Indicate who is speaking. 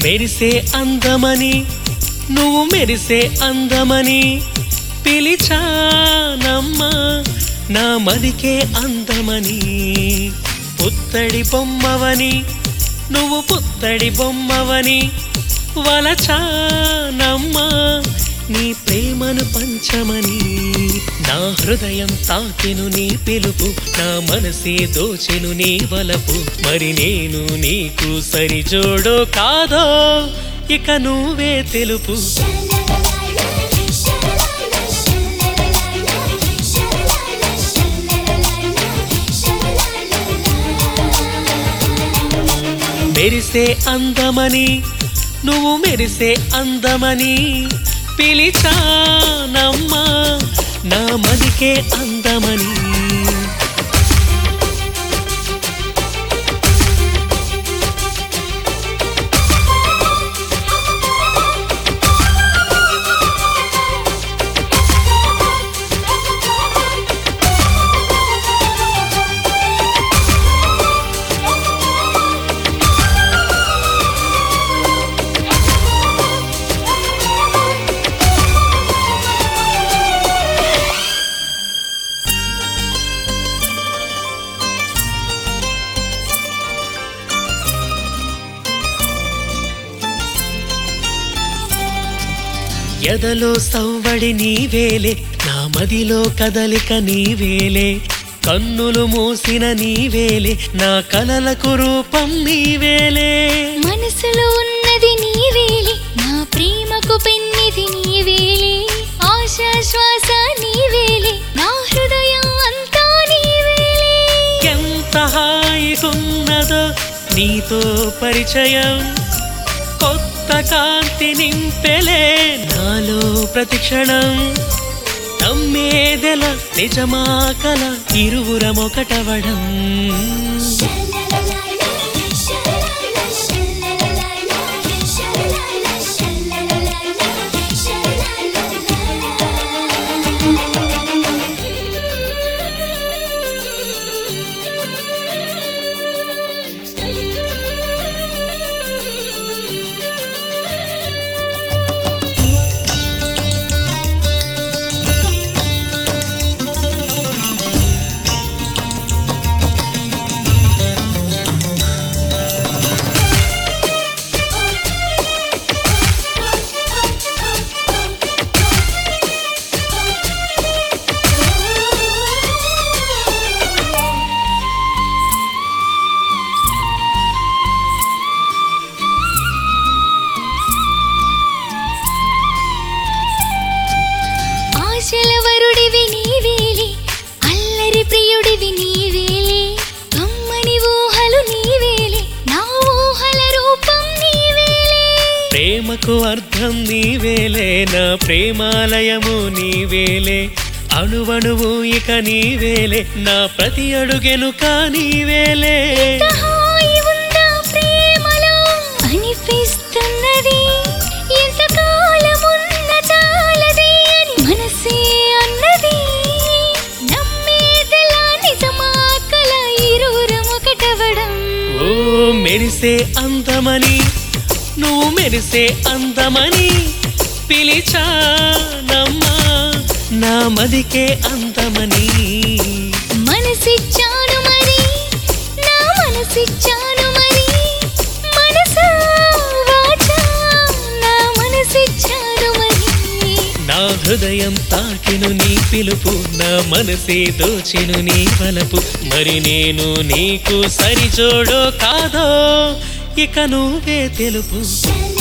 Speaker 1: మెరిసే అందమని నువ్వు మెరిసే అందమని పిలిచానమ్మా నా మదికే అందమని పుత్తడి బొమ్మవని నువ్వు పుత్తడి బొమ్మవని వలచానమ్మా నీ ప్రేమను పంచమని నా హృదయం తాకెను నీ పిలుపు నా మనసే దోచెను నీ వలపు మరి నేను నీకు సరిజోడో కాదో ఇక నువ్వే తెలుపు మెరిసే అందమని నువ్వు మెరిసే అందమని పిలిచానమ్మా నా మదికే అందమని ఎదలో సవ్వడి నీవేలే నా మదిలో కదలిక నీవేలే కన్నులు మూసిన నీవేలే నా కలలకు రూపం నీవేలే
Speaker 2: మనసులో ఉన్నది నీవేలే నా ప్రేమకు పెన్నిది నీవేలే ఆశా శ్వాస నీవేలే నా హృదయం అంతా నీవేలే
Speaker 1: ఎంత హాయిగున్నదో నీతో పరిచయం కొత్త కాంతి నింపెలే నాలో ప్రతిక్షణం నమ్మేదెల నిజమా కల ఇరువురమొకటవడం
Speaker 2: ఆశల వరుడివి నీవేలే అల్లరి ప్రియుడివి నీవేలే కమ్మని ఊహలు నీవేలే నా ఊహల రూపం నీవేలే
Speaker 1: ప్రేమకు అర్థం నీవేలే నా ప్రేమాలయము నీవేలే అణువణువు ఇక నీవేలే నా ప్రతి అడుగెనుక నీవేలే
Speaker 2: ఎంత హాయి ఉందా ప్రేమలో అనిపిస్తున్నది ఎంత కాలమున్న చాలది అని మనసే అన్నది నమ్మేదెలా నిజమా కల ఇరువురం ఒకటవడం
Speaker 1: ఓ మెరిసే అందమని నువ్వు మెరిసే అందమని పిలిచానమ్మా నా మదికే అందమని
Speaker 2: మనసిచ్చాను మరి నా మనసిచ్చాను మరి మనసా వాచా నా మనసిచ్చాను మరి
Speaker 1: నా హృదయం తాకిను నీ పిలుపు నా మనసే దోచెను నీ వలపు మరి నేను నీకు సరిజోడో కాదో ఇక నువ్వే తెలుపు
Speaker 2: la